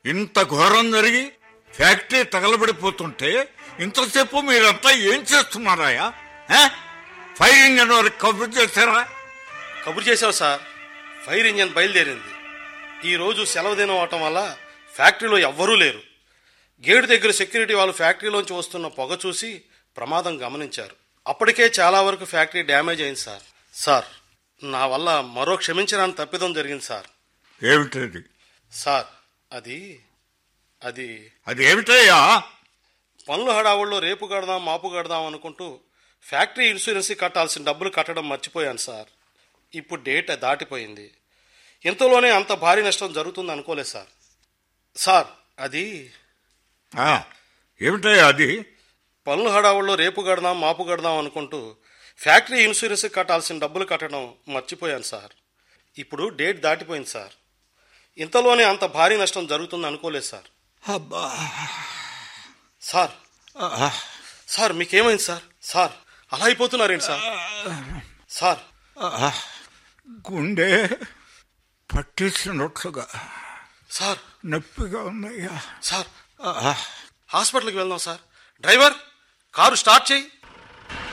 ఇంత ఘోరం జరిగి ఫ్యాక్టరీ తగలబడిపోతుంటే ఇంతసేపు మీరంతా ఏం చేస్తున్నారాయా ఆ? ఫైర్ ఇంజన్ వరకు కబుర్ చేశారా కబురు చేశావు సార్ ఫైర్ ఇంజన్ బయలుదేరింది ఈరోజు సెలవు దినం అవటం వల్ల ఫ్యాక్టరీలో ఎవ్వరూ లేరు గేటు దగ్గర సెక్యూరిటీ వాళ్ళు ఫ్యాక్టరీలోంచి వస్తున్న పొగ చూసి ప్రమాదం గమనించారు అప్పటికే చాలా వరకు ఫ్యాక్టరీ డ్యామేజ్ అయింది సార్ సార్ నా వల్ల మరో క్షమించడానికి తప్పిదం జరిగింది సార్ ఏమిటది సార్ అది అది అది ఏమిటయ్యా పనులు హడావుల్లో రేపు కడదాం మాపు కడదాం అనుకుంటూ ఫ్యాక్టరీ ఇన్సూరెన్స్ కట్టాల్సిన డబ్బులు కట్టడం మర్చిపోయాను సార్ ఇప్పుడు డేట్ దాటిపోయింది ఇంతలోనే అంత భారీ నష్టం జరుగుతుంది అనుకోలేదు సార్ సార్ అది ఆ, ఏమిటయ్యా అది పనులు హడావుల్లో రేపు కడదాం మాపు కడదాం అనుకుంటూ ఫ్యాక్టరీ ఇన్సూరెన్స్ కట్టాల్సిన డబ్బులు కట్టడం మర్చిపోయాను సార్ ఇప్పుడు డేట్ దాటిపోయింది సార్ ఇంతలోనే అంత భారీ నష్టం జరుగుతుంది అనుకోలేదు సార్ అబ్బా సార్ ఆ, సార్ మీకేమైంది సార్ సార్ అలా అయిపోతున్నారేంటి సార్ సార్ ఆ, గుండె పట్టేసినట్లుగా సార్ నొప్పిగా ఉందయ్యా సార్ ఆ, హాస్పిటల్కి వెళ్దాం సార్ డ్రైవర్ కారు స్టార్ట్ చేయి